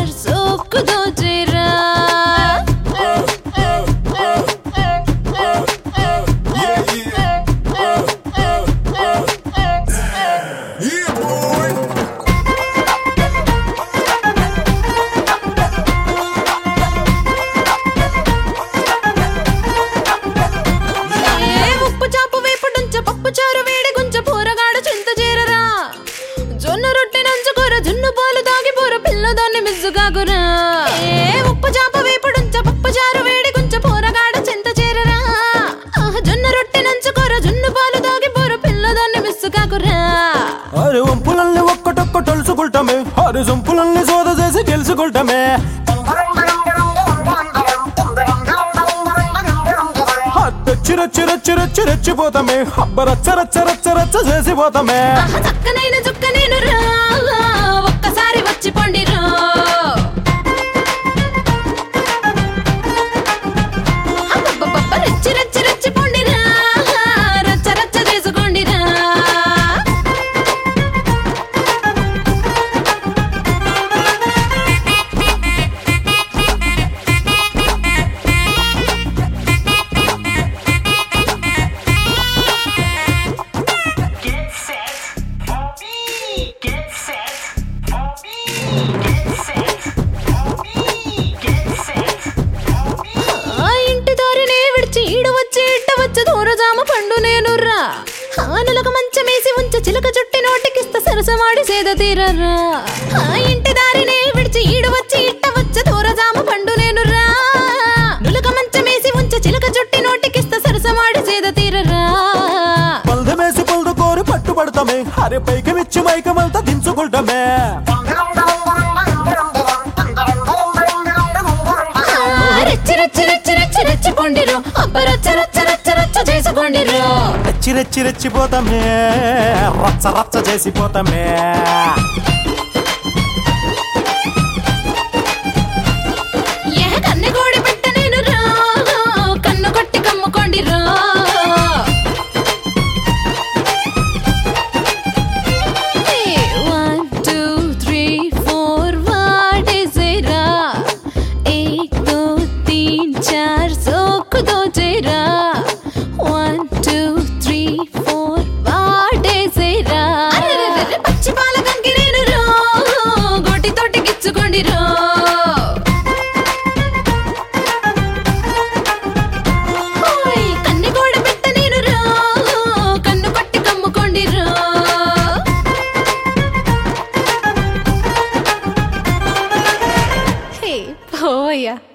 చార్ సోకు దోచేరా ఏ ఉప్పు చాపు వేపుడుంచ పప్పు చారు వేడి గుంచ పోరగాడు చింత చేరరా జొన్న రొట్టె నంచుకోర జున్ను పాలు తాగి పోర పిల్లదాన్ని మిస్సుగాకురా ఏ ఉప్పు చాపు వేపుడుంచ పప్పు చారు వేడి గుంచ పోరగాడు చింత చేరరా ఆహ్, జొన్న రొట్టె నంచుకోర జున్ను పాలు తాగి పోర పిల్లదాన్ని మిస్సుగాకురా అరే వంపులన్నీ ఒక్కటొక్క తలుసుకుంటామే అరే సొంపులన్నీ సోద చేసి గెలుచుకుంటామే రచ్చి రచ్చి రచ్చి రచ్చి రెచ్చిపోతామే హబ్బ రచ్చ రచ్చ రచ్చ రచ్చ చేసిపోతామే ఆహ్, చక్కనైన చుక్క నేను రా ఒక్కసారి వచ్చి పొండిరా అబ్బబ్బబ్బ, రెచ్చి రెచ్చి రెచ్చి పొండిరా రచ్చ రచ్చ చేసుకోండిరా Get set for me. Get set for me. Get set for me. Get set for me. ఆ ఇంటి దారినే విడిచి ఈడు వచ్చి ఇట్ట వచ్చి దూరజామ పండు నేను రా ఆనులకు మంచమేసి ఉంచ చిలక చుట్టి నోటికిస్త సరసమాడి సేద తీరరా ఆ ఇంటి దారినే విడిచి ఈడు వచ్చి ఇట్ట వచ్చి దూరజామ పండు నేను రా నులక మంచమేసి ఉంచ చిలక చుట్టి నోటికిస్త సరసమాడి సేద తీరరా పల్దమేసి పల్దు కోరి పట్టుబడతామే అరే పైకి మిచ్చి మైకమంతా దించుకుంటామే ఆ, రెచ్చి రెచ్చి రెచ్చి రెచ్చి రెచ్చిపోండిరు అబ్బ రచ్చ రచ్చ రచ్చ రచ్చ చేసుకోండిరు రెచ్చి రెచ్చి రెచ్చిపోతామే రచ్చ రచ్చ చేసిపోతామే ఏ కన్ను కోడి పెట్ట నేను రా కన్ను కొట్టి కమ్ముకోండి రా వన్ టూ త్రీ ఫోర్ వాడేసేరా एक दो तीन चार सोख दो जेरा वन टू త్రీ ఫోర్ వాడేసేరా పచ్చి పాల కంకిరేను రో గోటి తోటి గిచ్చుకోండి రో ఓయ్, కన్నె గోడ పెట్ట నేను రో కన్ను కొట్టి కమ్ముకోండి రో హే పోయా